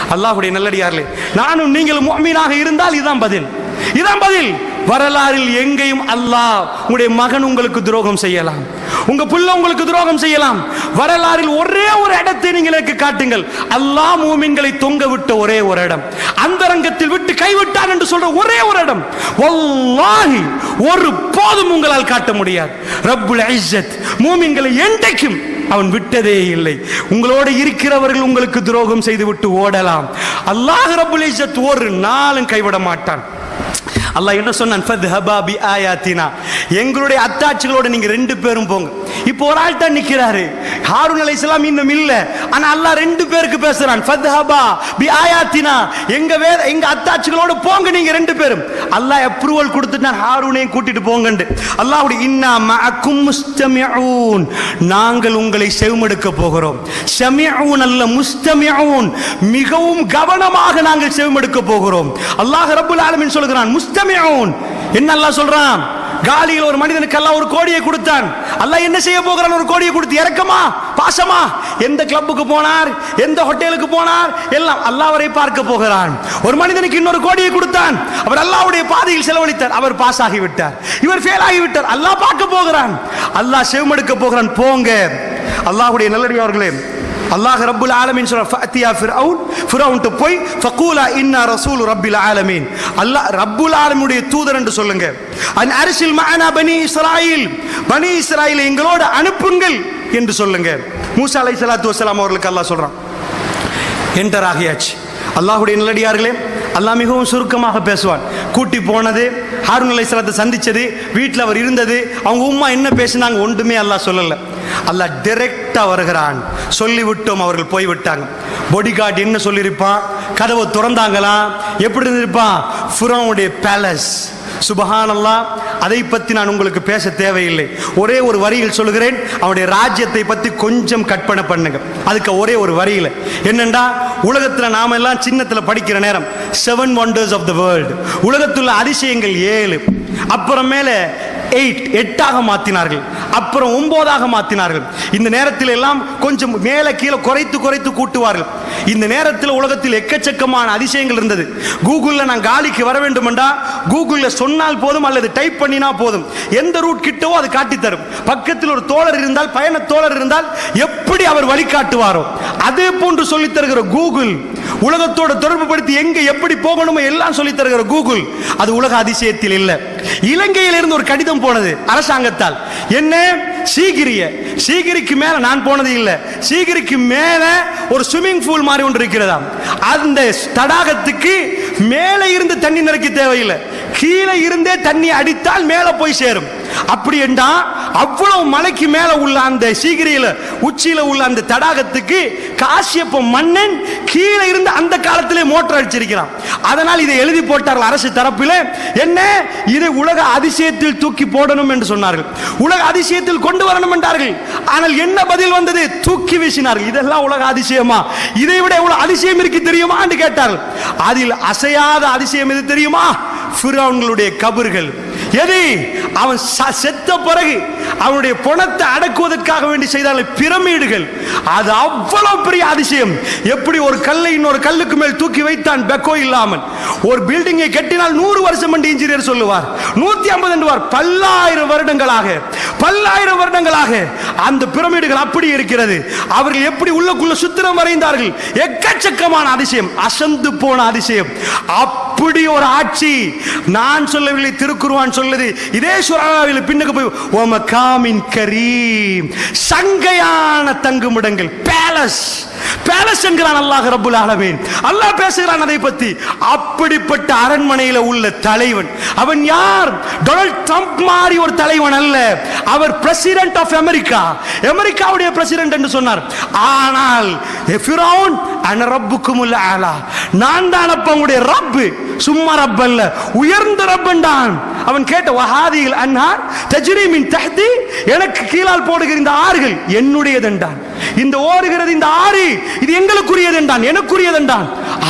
அல்லாஹ்வுடைய நல்லடியார்களே நானும் நீங்களும் முஃமினாக இருந்தால் இதுதான் பதில் இதான் பதில் வரலாறில் எங்கேயும் அல்லாஹ் உங்களுடைய மகன் உங்களுக்கு துரோகம் செய்யலாம் உங்க புள்ள உங்களுக்கு துரோகம் செய்யலாம் வரலாறில் ஒரே ஒரு இடத்தை நீங்கள் எனக்கு காட்டுங்கள் அல்லாஹ் மூமின்களை தொங்க விட்ட ஒரே ஒரு இடம் அந்தரங்கத்தில் விட்டு கைவிட்டான் என்று சொல்ற ஒரே ஒரு இடம் வல்லாஹி ஒரு போதும் உங்களால் காட்ட முடியாது ரப்புல் இஸ்ஸத் மூமின்களை என்றைக்கும் அவன் விட்டதே இல்லை உங்களோடு இருக்கிறவர்கள் உங்களுக்கு துரோகம் செய்து விட்டு ஓடலாம் அல்லாஹ் ரப்புல் இஸ்ஸத் ஒரு நாளும் கைவிட மாட்டான் அல்லாஹ் என்ன சொன்னான் ஃபத்ஹபா பி ஆயாத்தினா எங்களுடைய அத்தாட்சிகளோட நீங்க ரெண்டு பேரும் போங்க இப்போ ஒரு ஆள் தான் நிக்கிறாரு ஹாரூன் அலைஹிஸ்ஸலாம் இன்னும் இல்ல ஆனா அல்லாஹ் ரெண்டு பேருக்கு பேசுறான் ஃபத்ஹபா பி ஆயாத்தினா எங்க வேத எங்க அத்தாட்சிகளோட போங்க நீங்க ரெண்டு பேரும் அல்லாஹ் அப்ரூவல் கொடுத்துட்டான் ஹாரூனையும் கூட்டிட்டு போங்கன்னு அல்லாஹ்வுடைய இன்னா மஅக்கும் முஸ்தமிஊன் நாங்கள் உங்களை செவிமடுக்க போகிறோம் ஷமிஊன் அல்ல முஸ்தமிஊன் மிகவும் கவனமாக நாங்கள் செவிமடுக்க போகிறோம் அல்லாஹ் ரப்புல் ஆலமீன் சொல்கிறான் முஸ்தமிஊன் என்ன அல்லாஹ் சொல்றான் காலியில் ஒரு மனிதனுக்கு அல்லாஹ் ஒரு கோடியை கொடுத்தான் அல்லாஹ் என்ன செய்ய போகிறான் ஒரு கோடியை கொடுத்து இறக்கமா பாசமா எந்த கிளப்புக்கு போனார் எந்த ஹோட்டலுக்கு போனார் எல்லாம் அல்லாஹ் அவரை பார்க்க போகிறான் ஒரு மனிதனுக்கு இன்னொரு கோடியை கொடுத்தான் அவர் அல்லாஹ்வுடைய பாதையில் செலவழித்தார் அவர் பாஸ் ஆகி விட்டார் இவர் ஃபெயில் ஆகி விட்டார் அல்லாஹ் பார்க்க போகிறான் அல்லாஹ் செவமெடுக்க போகிறான் போங்க அல்லாஹ்வுடைய நல்லடியார்களே அல்லாஹ் ரப்புல் ஆலமீன் சொல்ற ஃபஅத்தியா ஃபிர்அவுன் ஃபிர்அவுன் போய் ஃபகூலா இன்னா ரசூல் ரப்பில் ஆலமீன் அல்லாஹ் ரப்புல் ஆலமீனுடைய தூதர் என்று சொல்லுங்க அன் அரிசில் மஅனா பனி இஸ்ராயில் பனி இஸ்ராயில் எங்களோடு அனுப்புங்கள் என்று சொல்லுங்க மூசா அலைஹிஸ்ஸலாத்து வஸலாம் அவர்களுக்கு அல்லாஹ் சொல்றான் என்டர் ஆகியாச்சு அல்லாஹ்வுடைய நல்லடியார்களே அல்லாஹ் மிகவும் சுருக்கமாக பேசுவான் கூட்டி போனது ஹாரூன் அலைஹிஸ்ஸலாத்தை சந்திச்சது வீட்டில் அவர் இருந்தது அவங்க உம்மா என்ன பேசினாங்க ஒன்றுமே அல்லாஹ் சொல்லல அல்லாஹ் டைரக்டா வருகிறான் சொல்லிவிட்டோம் அவர்கள் போய்விட்டாங்க பாடி கார்டு என்ன சொல்லியிருப்பான் கதவை திறந்தாங்களா எப்படி இருந்திருப்பான் ஃபுரோவுடைய பேலஸ் சுபஹானல்லா அதை பற்றி நான் உங்களுக்கு பேச தேவையில்லை ஒரே ஒரு வரியில் சொல்லுகிறேன் அவனுடைய ராஜ்யத்தை பற்றி கொஞ்சம் கற்பனை பண்ணுங்க அதுக்கு ஒரே ஒரு வரியில் என்னண்டா உலகத்தில் நாம எல்லாம் சின்னத்தில் படிக்கிற நேரம் seven wonders of the world உலகத்துள்ள அதிசயங்கள் ஏழு அப்புறமேல எயிட் எட்டாக மாத்தினார்கள் அப்புறம் ஒன்பதாக மாத்தினார்கள் இந்த நேரத்தில் எல்லாம் கொஞ்சம் மேலே கீழே குறைத்து குறைத்து கூட்டுவார்கள் இந்த நேரத்தில் உலகத்தில் எக்கச்சக்கமான அதிசயங்கள் இருந்தது கூகுளில் நான் காலிக்கு வர வேண்டுமெண்டா கூகுளில் சொன்னால் போதும் அல்லது டைப் பண்ணினா போதும் எந்த ரூட் கிட்டவோ அது காட்டித் தரும் பக்கத்தில் ஒரு தோழர் இருந்தால் பயண தோழர் இருந்தால் எப்படி அவர் வழிகாட்டுவாரோ அதே போன்று சொல்லித் தருகிற கூகுள் உலகத்தோட தொடர்பு படுத்தி எங்க எப்படி போகணுமோ எல்லாம் சொல்லித் தருகிற கூகுள் அது உலக அதிசயத்தில் இல்லை இலங்கையில் இருந்து ஒரு கடிதம் போனது அரசாங்கத்தால் என்ன சீகிரிய சீகிரிக்கு மேல நான் போனது இல்லை சீகிரிக்கு மேல ஒரு ஸ்விம்மிங் பூல் மாதிரி ஒன்று இருக்கிறதாம் அந்த தடாகத்துக்கு மேலே இருந்து தண்ணி நிறக்க தேவையில்லை கீழே இருந்தே தண்ணி அடித்தால் மேலே போய் சேரும் அப்படி என்றா அவ்வளவு மலைக்கு மேல உள்ள அந்த சீகிரியில உச்சியில உள்ள அந்த தடாகத்துக்கு காசியப்ப மன்னன் கீழே இருந்து அந்த காலத்திலே மோட்டர் அடிச்சிருக்கிறான் அதனால் இதை எழுதி போட்டார்கள் அரசு தரப்பில் என்ன இதை உலக அதிசயத்தில் தூக்கி போடணும் என்று சொன்னார்கள் உலக அதிசயத்தில் கொண்டு வரணும் என்றார்கள் ஆனால் என்ன பதில் வந்தது தூக்கி வீசினார்கள் இதெல்லாம் உலக அதிசயமா இதை விட எவ்வளவு அதிசயம் இருக்கு தெரியுமா என்று கேட்டார்கள் அதில் அசையாத அதிசயம் எது தெரியுமா ஃபிரௌன்களுடைய கபர்கள் எது அவன் ச- செத்த பிறகு அவனுடைய பணத்தை அடக்குவதற்காக வேண்டி செய்தால பிரமிடுகள் அது அவ்வளவு பெரிய அதிசயம் எப்படி ஒரு கல்லை இன்னொரு கல்லுக்கு மேல் தூக்கி வைத்தான் பெக்கோ இல்லாமல் ஒரு பில்டிங்கை கட்டினால் நூறு வருஷம் என்று இன்ஜினியர் சொல்லுவார் நூத்தி ஐம்பது என்றுவார் பல்லாயிரம் வருடங்களாக பல்லாயிரம் வருடங்களாக அந்த பிரமிடுகள் அப்படி இருக்கிறது அவர்கள் எப்படி உள்ளுக்குள்ள சுத்திரம் வரைந்தார்கள் எக்கச்சக்கமான அதிசயம் அசந்து போன அதிசயம் அப்படி ஒரு ஆட்சி நான் சொல்லவில்லை திருக்குருவான் சொல்லுது இதே சுறாவில் பின்னுக்கு போய் ஓமகாமின் கரீம் சங்கையான தங்குமிடங்கள் பேலஸ் பேலஸ் என்கிறான் அல்லாஹ் ரப்புல் ஆலமீன் அல்லாஹ் பேசுகிறான் அதை பத்தி அப்படிப்பட்ட அரண்மனையில உள்ள தலைவன் அவன் யார் டொனால்ட் ட்ரம்ப் மாதிரி ஒரு தலைவன் அல்ல அவர் பிரசிடென்ட் ஆஃப் அமெரிக்கா அமெரிக்காவுடைய பிரசிடென்ட் என்று சொன்னார் ஆனால் ஃபிரௌன் அன ரப்புக்குமுல் ஆலா நான் தான் அப்ப உங்களுடைய ரப்பு சும்மா ரப் அல்ல உயர்ந்த ரப்பன்டான் அவன் கேட்ட வஹாதியில் அன்னார் தஜ்ரீமின் தஹ்தி எனக்கு கீழால் போடுகிற இந்த ஆறுகள் என்னுடையதென்றான் இந்த ஓடுகிறது இந்த ஆறு இது எங்களுக்குரியதென்றான் எனக்குரியதென்றான்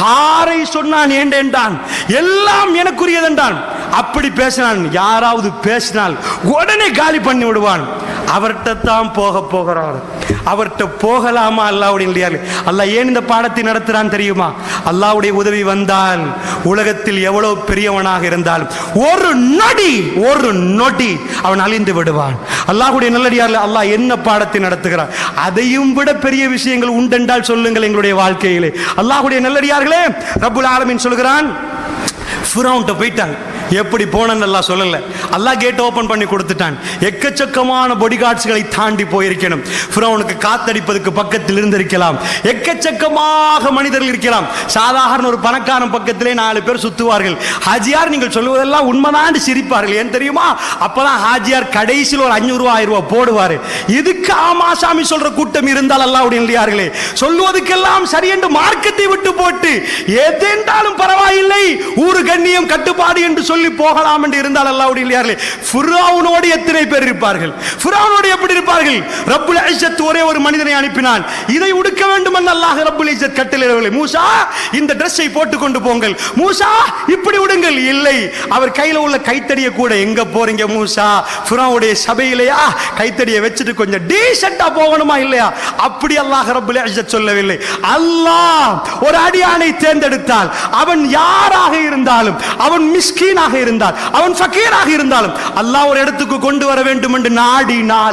ஆறை சொன்னான் ஏண்டேன்டான் எல்லாம் எனக்குரியதென்றான் அப்படி பேசினான் யாராவது பேசினால் உடனே காலி பண்ணி விடுவான் அவர்கிட்ட தான் போக போகிறார் அவர்கிட்ட போகலாமா அல்லாவுடைய இல்லையா அல்லாஹ் ஏன் இந்த பாடத்தை நடத்துறான் தெரியுமா அல்லாவுடைய உதவி வந்தால் உலகத்தில் எவ்வளவு பெரியவனாக இருந்தாலும் ஒரு நொடி ஒரு நொடி அவன் அழிந்து விடுவான் அல்லாஹ்வுடைய நல்லடியார்ல அல்லாஹ் என்ன பாடத்தை நடத்துகிறான் அதையும் விட பெரிய விஷயங்கள் உண்டென்றால் சொல்லுங்கள் எங்களுடைய வாழ்க்கையிலே அல்லாஹ்வுடைய நல்லடியார்களே ரப்புல் ஆலமீன் சொல்கிறான் ஃபிரௌன்ட்ட போயிட்டாங்க எப்படி போனன்னு அல்லாஹ் சொல்லல அல்லாஹ் கேட் ஓபன் பண்ணி கொடுத்துட்டான் எக்கச்சக்கமான பொடிகார்ட்ஸ்களை தாண்டி போயிருக்கணும் ஃபிரௌனுக்கு காத்தடிப்பதற்கு பக்கத்தில் இருந்திருக்கலாம் எக்கச்சக்கமாக மனிதர்கள் இருக்கலாம் சாதாரண ஒரு பணக்காரன் பக்கத்திலே நாலு பேர் சுத்துவார்கள் ஹாஜியார் நீங்கள் சொல்லுவதெல்லாம் உண்மைதான் சிரிப்பார்கள் ஏன் தெரியுமா அப்பதான் ஹாஜியார் கடைசியில் ஒரு அஞ்சூறு ரூபாய் ஆயிரம் ரூபாய் போடுவாரு இதுக்கு ஆமாசாமி சொல்ற கூட்டம் இருந்தால் அல்லாவுடைய இல்லையார்களே சொல்லுவதற்கெல்லாம் சரி என்று மார்க்கத்தை விட்டு போட்டு எதென்றாலும் பரவாயில்லை ஊரு கண்ணியம் கட்டுப்பாடு என்று சொல்லி போகலாம் என்று இருந்தால் அல்லாவுடைய இல்லையார்களே ஃபிரௌனோடு எத்தனை பேர் இருப்பார்கள் ஃபிரௌனோடு எப்படி இருப்பார்கள் ரப்புல் இஸ்ஸத் ஒரே ஒரு மனிதனை அனுப்பினான் இதை உடுக்க வேண்டும் என்று அல்லாஹ் ரப்புல் இஸ்ஸத் கட்டளையிடவில்லை மூசா இந்த ட்ரெஸ்ஸை போட்டுக் கொண்டு போங்கள் மூசா இப்படி விடுங்கள் இல்லை அவர் கையில உள்ள கைத்தடியை கூட எங்க போறீங்க மூசா ஃபிரௌனுடைய சபையிலையா கைத்தடியை வச்சுட்டு கொஞ்சம் டீசெண்டா போகணுமா இல்லையா அப்படி அல்லாஹ் ரப்புல் இஸ்ஸத் சொல்லவில்லை அல்லாஹ் ஒரு அடியானை தேர்ந்தெடுத்தால் அவன் யாராக இருந்தாலும் அவன் மிஸ்கீனாக இருந்தால் அவன் ஃபக்கீராக இருந்தாலும் அல்லாஹ் ஒரு இடத்துக்கு கொண்டு வர வேண்டும் என்று நாடினால்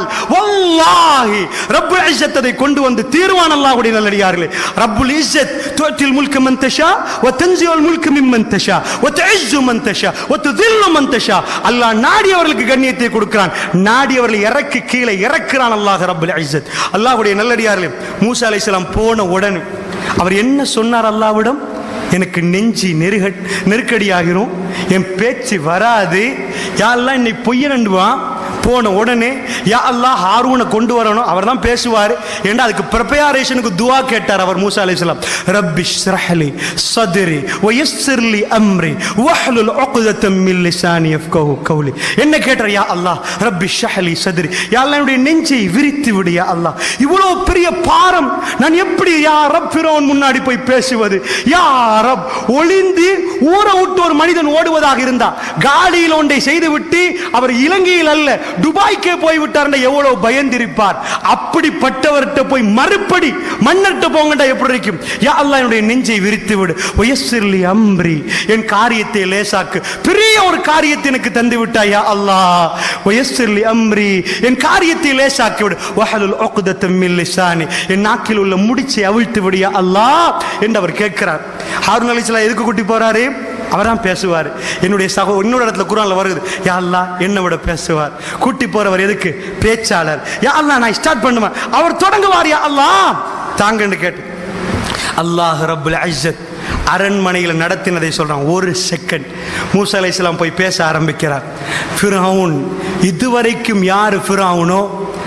வல்லாஹி ரப்புல் இஸ்ஸத் அதை கொண்டு வந்து தீர்வான் அல்லாஹ்வுடைய நல்லடியார்களே ரப்புல் இஸ்ஸத் துஅத்தில் முல்க மன் தஷா வ தன்சியுல் முல்க மிம்மன் தஷா வ துஇஸ்ஸு மன் தஷா வ துதில்லு மன் தஷா அல்லாஹ் நாடியவர்களுக்கு கண்ணியத்தை கொடுக்கிறான் நாடியவர்களை இறக்கி கீழே இறக்குறான் அல்லாஹ் ரப்புல் இஸ்ஸத் அல்லாஹ்வுடைய நல்லடியார்களே மூசா அலைஹிஸ்ஸலாம் போன உடனே அவர் என்ன சொன்னார் அல்லாஹ்விடம் எனக்கு நெஞ்சி நெருக நெருக்கடியாகிரும் என் பேச்சு வராது யாரெல்லாம் என்னை பொய்யனண்டுவான் போன உடனே யா அல்லாஹ் ஹாரூனை கொண்டு வரணும் அவர் தான் பேசுவார் ஏன்னா அதுக்கு ப்ரிப்பேரேஷனுக்கு துவா கேட்டார் அவர் மூசா அலைஹிஸ்ஸலாம் ரப்பி ஷ்ரஹ்லி சத்ரி வயஸ்ஸிர்லி அம்ரி வஹ்லுல் உக்தத்தம் மின் லிசானி யஃப்கஹு கௌலி என்ன கேட்டார் யா அல்லாஹ் ரப்பி ஷ்ரஹ்லி சத்ரி யா அல்லாஹ் என்னுடைய நெஞ்சை விரித்து விடு யா அல்லாஹ் இவ்வளவு பெரிய பாரம் நான் எப்படி யா ரப் ஃபிரௌன் முன்னாடி போய் பேசுவது யா ரப் ஒளிந்து ஊரை விட்டு ஒரு மனிதன் ஓடுவதாக இருந்தா காலியில் ஒன்றை செய்துவிட்டு அவர் இலங்கையில் அல்ல துபாய்க்கே போய் விட்டார் எவ்வளவு பயந்திருப்பார் அப்படிப்பட்டவர்கிட்ட போய் மறுபடி மன்னர்கிட்ட போங்கண்டா எப்படி இருக்கும் யா அல்லாஹ் என்னுடைய நெஞ்சை விரித்து விடு வயசிர்லி அம்ரி என் காரியத்தை லேசாக்கு பெரிய ஒரு காரியத்தை எனக்கு தந்து விட்டாய் யா அல்லாஹ் வயசிர்லி அம்ரி என் காரியத்தை லேசாக்கி விடு வஹலுல் உக்தத்தம் மின் லிசானி என் நாக்கில் உள்ள முடிச்சை அவிழ்த்து விடு யா அல்லாஹ் என்று அவர் கேட்கிறார் ஹாரூன் அலைஹிஸ்ஸலாம் எதுக்கு கூட்டி போறாரு அவர்தான் பேசுவார் என்னுடைய சகோ இன்னொரு இடத்துல குரான்ல வருது யா அல்லாஹ் என்னை விட பேசுவார் கூட்டி போறவர் எதுக்கு பேச்சாளர் யா அல்லாஹ் நான் ஸ்டார்ட் பண்ணுவேன் அவர் தொடங்குவார் யா அல்லாஹ் தாங்கன்னு கேட்டு அல்லாஹ் ரப்புல் இஸ்ஸத் அரண்மனையில் நடத்தினதை சொல்றான் ஒரு செகண்ட் மூசா அலைஹிஸ்ஸலாம் போய் பேச ஆரம்பிக்கிறார் ஃபிரௌன் இதுவரைக்கும் யார் ஃபிரௌனோ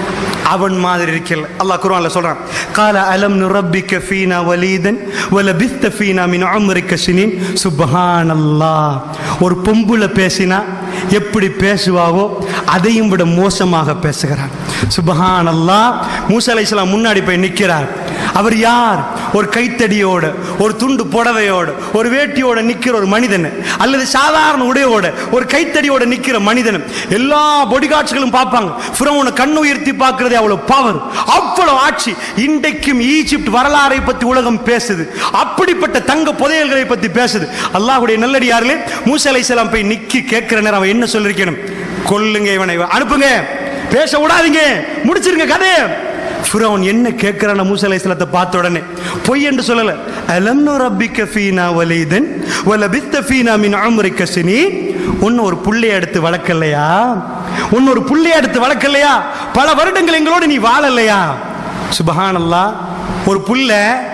அவன் மாதிரி இருக்கல அல்லாஹ் குர்ஆன்ல சொல்றான் கால அலம் நுரப்பிக்க ஃபீனா வலீதன் வலபிஸ்த ஃபீனா மின் உம்ரிக்க சினின் சுப்ஹானல்லாஹ் ஒரு பொம்புல பேசினா எப்படி பேசுவாவோ அதையும் விட மோசமாக பேசுகிறான் சுப்ஹானல்லாஹ் மூசா அலைஹிஸ்ஸலாம் முன்னாடி போய் நிற்கிறார் அவர் யார் ஒரு கைத்தடியோட ஒரு துண்டு புடவையோட ஒரு வேட்டியோட நிக்கிற ஒரு மனிதன் அல்லது சாதாரண உடையோட ஒரு கைத்தடியோட நிக்கிற மனிதன் எல்லா பொடிகாட்சிகளும் பார்ப்பாங்க ஃபிரௌனை கண் உயர்த்தி பார்க்கறதே அவ்வளவு பவர் அவ்வளவு ஆட்சி இன்றைக்கும் ஈஜிப்ட் வரலாறை பத்தி உலகம் பேசுது அப்படிப்பட்ட தங்க புதையல்களை பத்தி பேசுது அல்லாஹ்வுடைய நல்லடியார்களே மூசா அலைஹிஸ்ஸலாம் போய் நிக்கி கேட்கிற நேரம் அவன் என்ன சொல்லிருக்கணும் கொல்லுங்க இவனை அனுப்புங்க பேச விடாதீங்க முடிச்சிருங்க கதையை ஃபிரௌன் என்ன கேட்கிறான மூசா அலைஹிஸ்ஸலாத்தை பார்த்த உடனே பொய் என்று சொல்லல அலம் நுரப்பிக்க ஃபீனா வலீதன் வலபித்த ஃபீனா மின் உம்ரிக்க சினீன் உன்னை ஒரு புள்ளைய எடுத்து வளர்க்கலையா உன்னை ஒரு புள்ளைய எடுத்து வளர்க்கலையா பல வருடங்கள் எங்களோடு நீ வாழலையா சுபஹானல்லாஹ் ஒரு புள்ள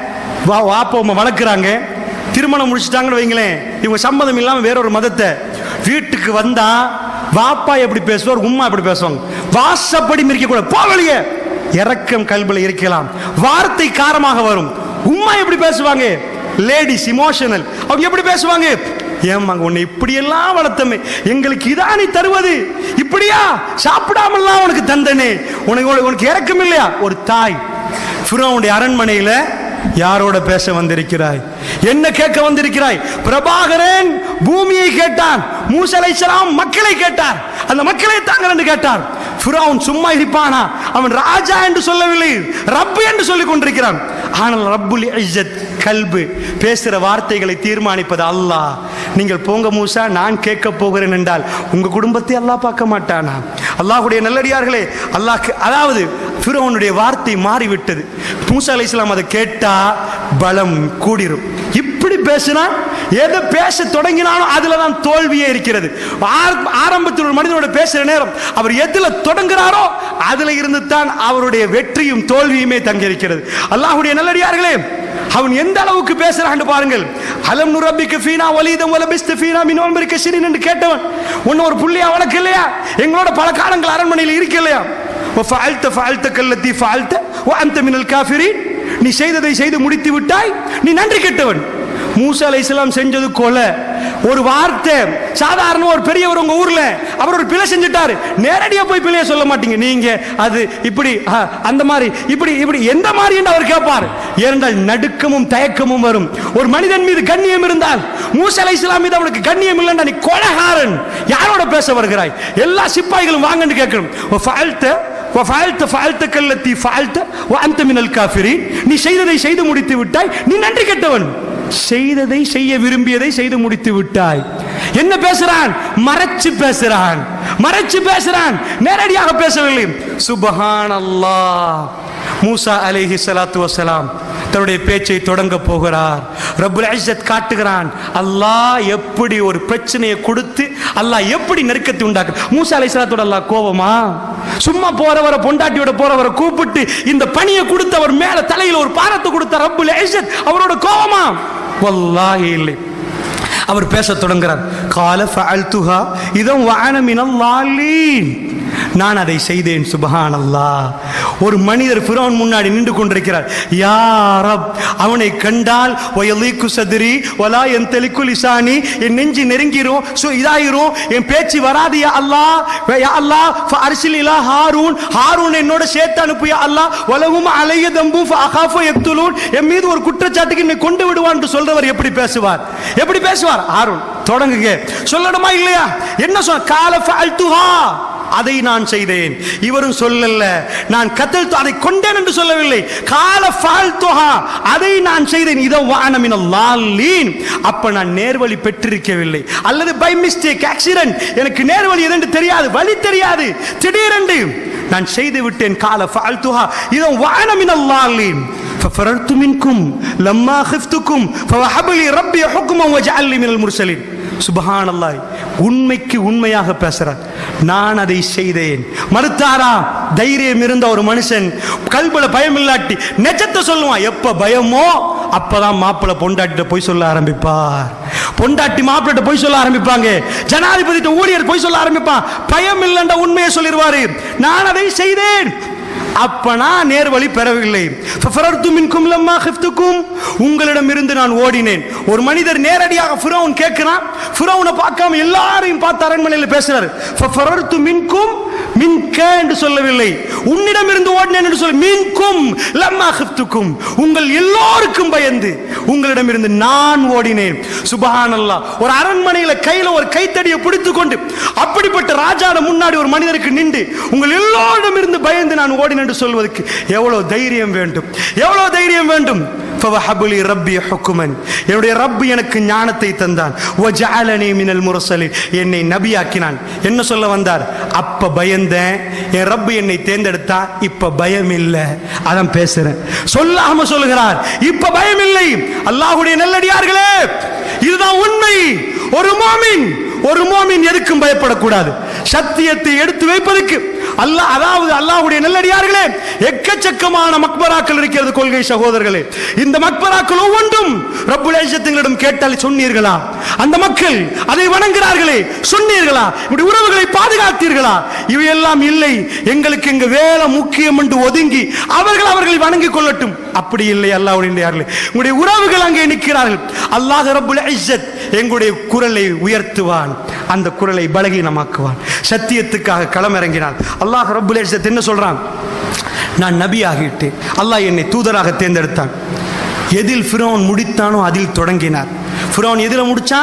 வா வாப்பா வளர்க்குறாங்க திருமணம் முடிச்சிட்டாங்கன்னு வைங்களேன் இவங்க சம்மதம் இல்லாம வேற ஒரு மதத்தை வீட்டுக்கு வந்தா வாப்பா எப்படி பேசுவார் உம்மா எப்படி பேசுவாங்க வாசப்படி மிரிக்க கூட போ வெளியே இறக்கம் கல்வில இருக்கலாம் வார்த்தை காரமாக வரும் உம்மா எப்படி பேசுவாங்க லேடிஸ் இமோஷனல் அவங்க எப்படி பேசுவாங்க ஏமாங்க உன்னை இப்படியெல்லாம் வளர்த்தமே எங்களுக்கு இதா நீ தருவது இப்படியா சாப்பிடாமல்லாம் உனக்கு தந்தனே உனக்கு உனக்கு இறக்கம் இல்லையா ஒரு தாய் ஃபிரௌனுடைய அரண்மனையில யாரோட பேச வந்திருக்கிறாய் என்ன கேட்க வந்திருக்கிறாய் பிரபாகரன் பூமியை கேட்டான் மூசா அலைஹிஸ்ஸலாம் மக்களை கேட்டார் அந்த மக்களை தாங்கள் என்று கேட்டார் ஃபிரௌன் சும்மா இருப்பானா அவன் ராஜா என்று சொல்லவில்லை ரப்பு என்று சொல்லிக் கொண்டிருக்கிறான் ஆனால் ரப்புல் இஸ்ஸத் கல்பு பேசுகிற வார்த்தைகளை தீர்மானிப்பது அல்லாஹ் நீங்கள் போங்க மூசா நான் கேட்க போகிறேன் என்றால் உங்க குடும்பத்தை அல்லாஹ் பார்க்க மாட்டானா அல்லாஹ்வுடைய நல்லடியார்களே அல்லாஹ் அதாவது ஃபிரௌனுடைய வார்த்தை மாறிவிட்டது மூசா அலைஹிஸ்ஸலாம் அதை கேட்டா பலம் கூடிரும் இப்படி பேசினா எதை பேச தொடங்கினானோ அதுல தான் தோல்வியே இருக்கிறது ஆர- ஆரம்பத்தில் ஒரு மனிதனோட பேசுற நேரம் அவர் எதுல தொடங்குறாரோ அதுல இருந்து தான் அவருடைய வெற்றியும் தோல்வியுமே தங்கியிருக்கிறது அல்லாஹ்வுடைய நல்லடியார்களே அவன் எந்த அளவுக்கு பேசுறான்னு பாருங்கள் அலம் நுரபிக்கு ஃபீனா வலீதம் வலபிஸ்து ஃபீனா மின் உமரிக்க சிறின் என்று கேட்டவன் ஒன்னு ஒரு புள்ளியா வழக்கு இல்லையா எங்களோட பல காலங்கள் அரண்மனையில் இருக்கு இல்லையா وفعلت فعلت كالتي فعلت وانت من الكافرين நீ செய்ததை செய்து முடித்து விட்டாய் நீ நன்றி கெட்டவன் மூசா அலைஹிஸ்ஸலாம் செஞ்சது கொலை ஒரு வார்த்தை சாதாரண ஒரு பெரியவர் உங்க ஊர்ல அவர் ஒரு பிழை செஞ்சுட்டாரு நேரடியா போய் பிழைய சொல்ல மாட்டீங்க நீங்க அது இப்படி ஆ, அந்த மாதிரி இப்படி இப்படி எந்த மாதிரி என்று அவர் கேட்பார் ஏனென்றால் நடுக்கமும் தயக்கமும் வரும் ஒரு மனிதன் மீது கண்ணியம் இருந்தால் மூசா அலைஹிஸ்ஸலாம் மீது அவனுக்கு கண்ணியம் இல்லைன்னா நீ கொலைகாரன் யாரோட பேச வருகிறாய் எல்லா சிப்பாய்களும் வாங்கன்னு கேட்கணும் ஃபஅல்த وفعلت فعلت كالتي فعلت وانت من الكافرين நீ செய்ததை செய்து முடித்து விட்டாய் நீ நன்றி கெட்டவன் செய்ததை செய்ய விரும்பியதை செய்து முடித்து விட்டாய் என்ன பேசுறான் மறைச்சு பேசுறான் மறைச்சு பேசுறான் நேரடியாக பேசவில்லை சுபஹானல்லாஹ் மூசா அலைஹி ஸலாத்து வஸலாம் தன்னுடைய பேச்சை தொடங்க போகிறார் ரப்புல் இஸ்ஸத் காட்டுகிறான் அல்லாஹ் எப்படி ஒரு பிரச்சனையை கொடுத்து அல்லாஹ் எப்படி நெருக்கத்தை உண்டாக்கு மூசா அலைஹிஸ்ஸலாத்தோட அல்லாஹ் கோபமா சும்மா போறவரை பொண்டாட்டியோட போறவரை கூப்பிட்டு இந்த பணியை கொடுத்து அவர் மேல தலையில ஒரு பாரத்தை கொடுத்த ரப்புல் இஸ்ஸத் அவரோட கோபமா வல்லாஹி இல்லை அவர் பேசத் தொடங்குறார் கால ஃபஅல்துஹா இதம் வஅன மினல் லாலீன் நான் அதை செய்தேன் சுபஹானல்லாஹ் ஒரு மனிதர் ஃபிரௌன் முன்னாடி நின்று கொண்டிருக்கிறார் யா ரப் அவனை கண்டால் வயலீக்கு சதுரி வலா என் தெளிக்கு லிசானி என் நெஞ்சு நெருங்கிரும் சோ இதாயிரும் என் பேச்சு வராது யா அல்லாஹ் வே- யா அல்லாஹ் ஃபஅர்சில் இலா ஹாரூன் ஹாரூன் என்னோட சேர்த்து அனுப்பு யா அல்லாஹ் வலவும் அலைய தம்பு ஃபஅகாஃபு யக்துலூன் என் மீது ஒரு குற்றச்சாட்டுக்கு என்னை கொண்டு விடுவான் என்று சொல்றவர் எப்படி பேசுவார் எப்படி பேசுவார் ஹாரூன் தொடங்குங்க சொல்லணுமா இல்லையா என்ன சொல் கால ஃபஅல்துஹா அதை நான் செய்தேன் இவரும் சொல்லல நான் கத்தல் அதை கொண்டேன் என்று சொல்லவில்லை கால ஃபால்துஹா அதை நான் செய்தேன் இதோ வானமின லாலீன் அப்ப நான் நேர்வழி பெற்றிருக்கவில்லை அல்லது பை மிஸ்டேக் ஆக்சிடென்ட் எனக்கு நேர்வழி எதென்று தெரியாது வழி தெரியாது திடீரென்று நான் செய்து விட்டேன் கால ஃபால்துஹா இதோ வானமின லாலீன் ففررت منكم لما خفتكم فوهب لي ربي حكما وجعل لي من المرسلين சுபஹான் அல்லாஹ் உண்மைக்கு உண்மையாக பேசுறார் நான் அதை செய்தேன் மறுத்தாரா தைரியம் இருந்த ஒரு மனுஷன் கல்புல பயம் இல்லாட்டி நெஜத்தை சொல்லுவான் எப்ப பயமோ அப்பதான் மாப்பிள்ளை பொண்டாட்டிட்ட போய் சொல்ல ஆரம்பிப்பார் பொண்டாட்டி மாப்பிள்ளை போய் சொல்ல ஆரம்பிப்பாங்க ஜனாதிபதி ஊழியர் போய் சொல்ல ஆரம்பிப்பான் பயம் இல்லைன்ற உண்மையை சொல்லிடுவாரு நான் அதை செய்தேன் அப்ப நான் நேர்வழி பெறவில்லை ஃபஃபரர்து மின்கும் லம்மா கிஃப்துக்கும் உங்களிடம் இருந்து நான் ஓடினேன் ஒரு மனிதர் நேரடியாக ஃபிரௌன் கேட்கிறான் ஃபிரௌனை பார்க்காம எல்லாரையும் பார்த்து அரண்மனையில் பேசுறாரு ஃபஃபரர்து மின்கும் மின்க என்று சொல்லவில்லை உன்னிடம் இருந்து ஓடினேன் என்று சொல்லி மின்கும் லம்மா கிஃப்துக்கும் உங்கள் எல்லோருக்கும் பயந்து உங்களிடம் இருந்து நான் ஓடினேன் சுபஹானல்லாஹ் ஒரு அரண்மனையில கையில ஒரு கைத்தடியை பிடித்துக் கொண்டு அப்படிப்பட்ட ராஜாட முன்னாடி ஒரு மனிதருக்கு நின்று உங்கள் எல்லோரிடம் இருந்து பயந்து நான் ஓடினேன் என்று சொல்வதற்கு எவ்வளவு தைரியம் வேண்டும் எவ்வளவு தைரியம் வேண்டும் ஃபவஹபுலி ரப்பி ஹுக்குமன் என்னுடைய ரப்பு எனக்கு ஞானத்தை தந்தான் வஜஅலனி மினல் முரசலின் என்னை நபியாக்கினான் என்ன சொல்ல வந்தார் அப்ப பயந்தேன் என் ரப்பு என்னை தேர்ந்தெடுத்தா இப்ப பயம் இல்லை அதான் பேசுறேன் சொல்லாம சொல்லுகிறார் இப்ப பயம் இல்லை அல்லாஹ்வுடைய நல்லடியார்களே இதுதான் உண்மை ஒரு மோமின் ஒரு மோமின் எதுக்கும் பயப்படக்கூடாது சத்தியத்தை எடுத்து வைப்பதற்கு அல்லாஹ் அதாவது அல்லாஹ்வுடைய நல்லடியார்களே எக்கச்சக்கமான மக்பராக்கள் இருக்கிறது கொள்கை சகோதரர்களே இந்த மக்பராக்கள் ஒவ்வொன்றும் ரப்புல் இஸ்ஸத்துங்களிடம் கேட்டால் சொன்னீர்களா அந்த மக்கள் அதை வணங்குகிறார்களே சொன்னீர்களா இப்படி உறவுகளை பாதுகாத்தீர்களா இவையெல்லாம் இல்லை எங்களுக்கு எங்க வேலை முக்கியம் என்று ஒதுங்கி அவர்கள் அவர்களை வணங்கிக் கொள்ளட்டும் அப்படி இல்லை அல்லாஹ்வுடைய நல்லடியார்களே உங்களுடைய உறவுகள் அங்கே நிற்கிறார்கள் அல்லாஹ் ரப்புல் இஸ்ஸத் எங்களுடைய குரலை உயர்த்துவான் அந்த குரலை பலகீனமாக்குவான் சத்தியத்துக்காக களமிறங்கினான் அல்லாஹ் ரப்புல் இஸ்ஸத் என்ன சொல்றான் நான் நபி ஆகிட்டு அல்லாஹ் என்னை தூதராக தேர்ந்தெடுத்தான் எதில் ஃபிரௌன் முடித்தானோ அதில் தொடங்கினார் ஃபிரௌன் எதில் முடிச்சான்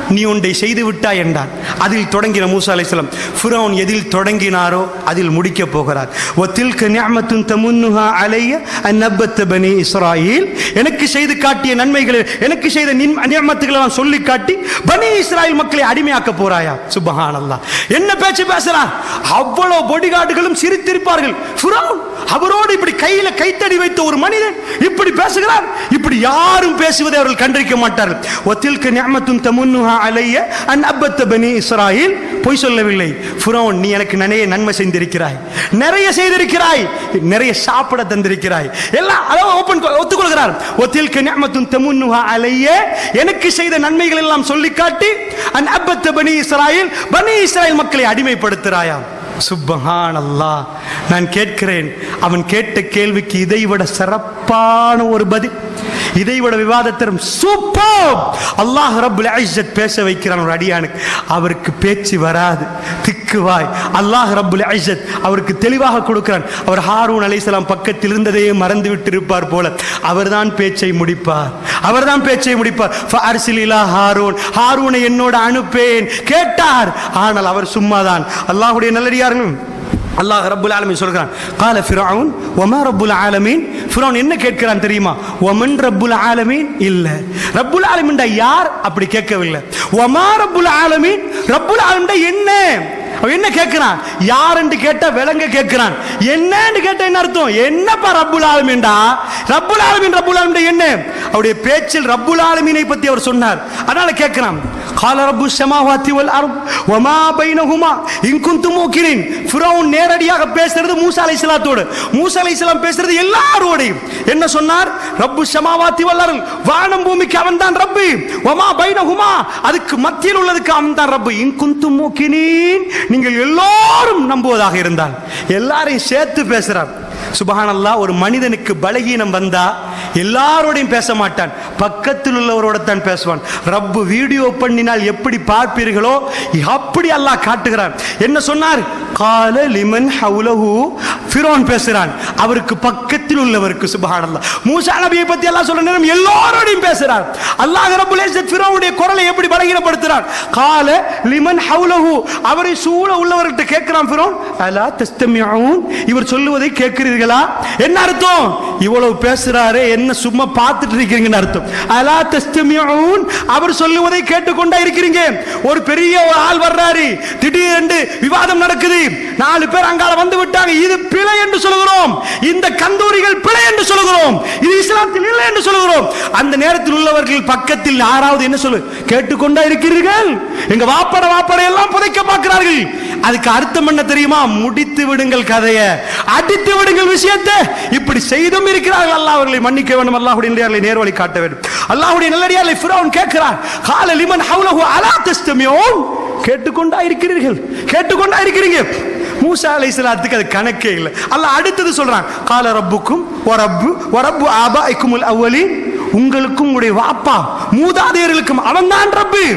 நீ ஒன்றை செய்து விட்டாய் என்றார் அதில் தொடங்கின மூசா அலைஹிஸ்ஸலாம் ஃபிரௌன் எதில் தொடங்கினாரோ அதில் முடிக்க போகிறார் ஒத்தில்க நிஅமத்துன் தமுன்னுஹா அலைய அன்னபத்த பனி இஸ்ராயீல் எனக்கு செய்து காட்டிய நன்மைகளை எனக்கு செய்த நின்- நியமத்துகளை நான் சொல்லி காட்டி பனி இஸ்ராயல் மக்களை அடிமையாக்க போறாயா சுபஹானல்லாஹ் என்ன பேச்சு பேசுறார் அவ்வளவு பொடிகார்டுகளும் சிரித்திருப்பார்கள் ஃபிரௌன் அவரோடு இப்படி கையில கைத்தடி வைத்த ஒரு மனிதன் இப்படி பேசுகிறார் இப்படி யாரும் பேசுவதை அவர்கள் கண்டிருக்க மாட்டார்கள் ஒத்தில்க நிஅமத்துன் தமுன்னுஹா அலைய அன் அபத்த பனி இஸ்ராயில் பொய் சொல்லவில்லை ஃபிரௌன் நீ எனக்கு நிறைய நன்மை செய்திருக்கிறாய் நிறைய செய்திருக்கிறாய் நிறைய சாப்பிட தந்திருக்கிறாய் எல்லாம் அதாவது ஓபன் ஒத்துக்கொள்கிறார் ஒத்தில்க நிஅமத்துன் தமுன்னுஹா அலைய எனக்கு செய்த நன்மைகள் எல்லாம் சொல்லி காட்டி அன் அபத்த பனி இஸ்ராயில் பனி இஸ்ராயல் மக்களை அடிமைப்படுத்துறாயா சுப்பஹான் அல்லாஹ் நான் கேட்கிறேன் அவன் கேட்ட கேள்விக்கு இதைவிட சிறப்பான ஒரு பதில் இதைவிட விவாதத்தரும் சூப்பர் அல்லாஹ் ரப்புல் இஸ்ஸத் பேச வைக்கிறான் ஒரு அடியானுக்கு அவருக்கு பேச்சு வராது திக்குவாய் அல்லாஹ் ரப்புல் இஸ்ஸத் அவருக்கு தெளிவாக கொடுக்கிறான் அவர் ஹாரூன் அலைஹிஸ்ஸலாம் பக்கத்தில் இருந்ததையே மறந்து விட்டு இருப்பார் போல அவர்தான் பேச்சை முடிப்பார் அவர்தான் பேச்சை முடிப்பார் ஃபஅர்சில் இலா ஹாரூன் ஹாரூனை என்னோட அனுப்பேன் கேட்டார் ஆனால் அவர் சும்மாதான் அல்லாஹ்வுடைய நல்லடியார்கள் அல்லாஹ் ரப்புல் ஆலமீன் சொல்கிறான் கால ஃபிரௌன் வமா ரப்புல் ஆலமீன் ஃபிரௌன் என்ன கேட்கிறான் தெரியுமா வமன் ரப்புல் ஆலமீன் இல்ல ரப்புல் ஆலமீன்டா யார் அப்படி கேட்கவில்லை வமா ரப்புல் ஆலமீன் ரப்புல் ஆலமீன்டா என்ன அவன் என்ன கேட்கிறான் யார் என்று கேட்டா விலங்க கேட்கிறான் என்னன்னு கேட்டா என்ன அர்த்தம் என்னப்பா ரப்புல் ஆலமீன்டா ரப்புல் ஆலமீன் ரப்புல் ஆலமீன் என்ன அவருடைய பேச்சில் ரப்புல் ஆலமீனை பத்தி அவர் சொன்னார் அதனால கேட்கிறான் قال رب السماوات والارض وما بينهما ان كنتم موقنين ஃபிரௌன் நேரடியாக பேசுறது மூசா அலைஹிஸ்ஸலாத்தோடு மூசா அலைஹிஸ்ஸலாம் பேசுறது எல்லாரோடையும் என்ன சொன்னார் ரப்பு சமாவாத்தி வல்லருள் வானம் பூமிக்கு அவன் தான் ரப்பு வமா பைனஹுமா அதுக்கு மத்தியில் உள்ளதுக்கு அவன் தான் ரப்பு இன் குந்தும் மூக்கினீன் நீங்கள் எல்லாரும் நம்புவதாக இருந்தால் எல்லாரையும் சேர்த்து பேசுறார் சுபஹானல்லாஹ் ஒரு மனிதனுக்கு பலகீனம் வந்தா எல்லாரோடையும் பேச மாட்டான் பக்கத்தில் உள்ளவரோட தான் பேசுவான் ரப்பு வீடியோ பண்ணினால் எப்படி பார்ப்பீர்களோ அப்படி அல்லாஹ் காட்டுகிறான் என்ன சொன்னார் கால லிமன் ஹவுலஹு ஃபிரோன் பேசுறான் அவருக்கு பக்கத்தில் உள்ளவருக்கு சுபஹானல்லாஹ் மூசா நபியை பத்தி எல்லாம் சொல்ற நேரம் எல்லாரோடையும் பேசுறார் அல்லாஹ் ரப்புல் இஸ்ஸத் ஃபிரோனுடைய குரலை எப்படி பலகீனப்படுத்துறார் கால லிமன் ஹவுலஹு அவரை சூழ உள்ளவர்கிட்ட கேட்கிறான் ஃபிரோன் அலா தஸ்தமியூன் இவர் சொல்லுவதை கேட்கிறீர்களா என்ன அர்த்தம் இவ்வளவு பேசுறாரே என்ன சும்மா பார்த்துட்டு இருக்கீங்கன்னு அர்த்தம் அலா தஸ்தமியூன் அவர் சொல்லுவதை கேட்டுக்கொண்டா இருக்கிறீங்க ஒரு பெரிய ஒரு ஆள் வர்றாரு திடீரென்று விவாதம் நடக்குது நாலு பேர் அங்கால வந்து விட்டாங்க இது பிழை என்று சொல்கிறோம் இந்த கந்தூரிகள் பிழை என்று சொல்கிறோம் இது இஸ்லாத்தில் இல்லை என்று சொல்கிறோம் அந்த நேரத்தில் உள்ளவர்கள் பக்கத்தில் யாராவது என்ன சொல்லு கேட்டுக்கொண்டா இருக்கிறீர்கள் எங்க வாப்பட வாப்பட எல்லாம் புதைக்க பார்க்கிறார்கள் அதுக்கு அர்த்தம் என்ன தெரியுமா முடித்து விடுங்கள் கதையை அடித்து விடுங்கள் விஷயத்தை இப்படி செய்தும் இருக்கிறார்கள் அல்லாஹ் அவர்களை மன்னிக்க வேண்டும் அல்லாஹ்வுடைய நல்லடியார்களை நேர்வழி காட்ட வேண்டும் அல்லாஹ்வுடைய நல்லடியார்களை ஃபிரௌன் கேட்கிறான் கால லிமன் ஹவுலஹு அலா தஸ்தமியூன் கேட்டுக்கொண்டா இருக்கிறீர்கள் கேட்டுக்கொண்டா இருக்கிறீங்க மூசா அலைஹிஸ்ஸலாத்துக்கு அது கணக்கே இல்லை அல்லாஹ் அடுத்தது சொல்றான் கால ரப்புக்கும் வரப்பு வரப்பு ஆபாய்க்குமுல் அவ்வலி உங்களுக்கும் உங்களுடைய வாப்பா மூதாதையர்களுக்கும் அவன்தான் ரப்பு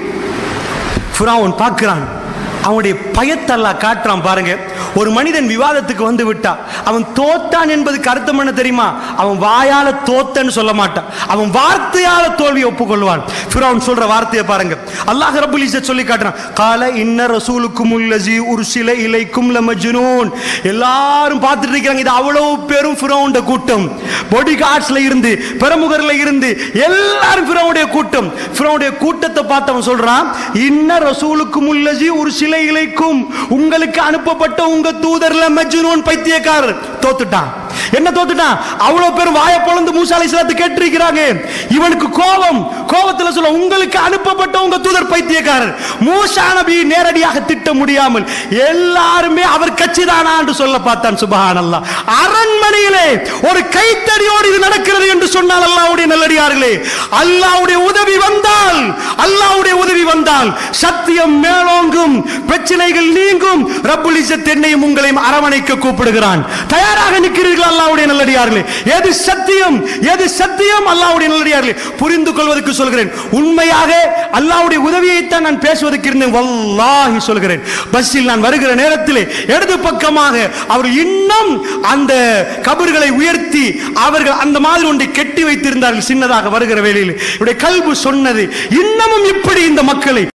ஃபிரௌன் பார்க்கிறான் அவனுடைய பயத்தை அல்லாஹ் காட்டுறான் பாருங்க ஒரு மனிதன் விவாதத்துக்கு வந்து விட்டா அவன் தோத்தான் என்பதுக்கு அர்த்தம் என்ன தெரியுமா அவன் வாயால தோத்தன்னு சொல்ல மாட்டான் அவன் வார்த்தையால தோல்வியை ஒப்புக்கொள்வான் ஃபிரௌன் சொல்ற வார்த்தையை பாருங்க அல்லாஹ் ரப்புல் இஸ்ஸத் சொல்லி காட்டுறான் கால இன்ன ரசூலுக்கும் உள்ளஜி உர்சில இலைக்கும் லமஜ்னூன் எல்லாரும் பார்த்துட்டு இருக்காங்க இது அவ்வளவு பெரும் ஃபிரௌண்ட கூட்டம் பொடி கார்ட்ஸ்ல இருந்து பிரமுகர்ல இருந்து எல்லாரும் ஃபிரௌனுடைய கூட்டம் ஃபிரௌனுடைய கூட்டத்தை பார்த்து அவன் சொல்றான் இன்ன ரசூலுக்கும் உள்ளஜி ஒரு சில இலைக்கும் உங்களுக்கு அனுப்பப்பட்ட உங்க தூதர்ல மஜ்னூன் பைத்தியக்காரர் தோத்துட்டான் என்ன தோத்துட்டான் அவ்வளவு பேர் வாய பொழந்து மூசா அலைஹிஸ்ஸலாத்து கேட்டிருக்கிறாங்க இவனுக்கு கோபம் கோபத்துல சொல்ல உங்களுக்கு அனுப்பப்பட்ட உங்க தூதர் பைத்தியக்காரர் மூசா நபி நேரடியாக திட்ட முடியாமல் எல்லாருமே அவர் கட்சிதானா என்று சொல்ல பார்த்தான் சுபஹானல்லாஹ் அரண்மனையிலே ஒரு கைத்தடியோடு இது நடக்கிறது என்று சொன்னால் அல்லாஹ்வுடைய நல்லடியார்களே அல்லாஹ்வுடைய உதவி வந்தால் அல்லாஹ்வுடைய உதவி வந்தால் சத்தியம் மேலோங்கும் பிரச்சனைகள் நீங்கும் ரப்புல் இஸ்ஸத் என்னையும் உங்களையும் அரவணைக்க கூப்பிடுகிறான் தயாராக நிற்கிறீர்கள் அல்லாஹ்வுடைய நல்லடியார்களே எது சத்தியம் எது சத்தியம் அல்லாஹ்வுடைய நல்லடியார்களே புரிந்து கொள்வதற்கு சொல்கிறேன் உண்மையாக அல்லாஹ்வுடைய உதவியைத்தான் நான் பேசுவதற்கு இருந்தேன் வல்லாஹி சொல்கிறேன் பஸ்ஸில் நான் வருகிற நேரத்திலே இடது பக்கமாக அவர் இன்னும் அந்த கபர்களை உயர்த்தி அவர்கள் அந்த மாதிரி ஒன்றை கெட்டி வைத்திருந்தார்கள் சின்னதாக வருகிற வேளையில் இவருடைய கல்பு சொன்னது இன்னமும் இப்படி இந்த மக்களை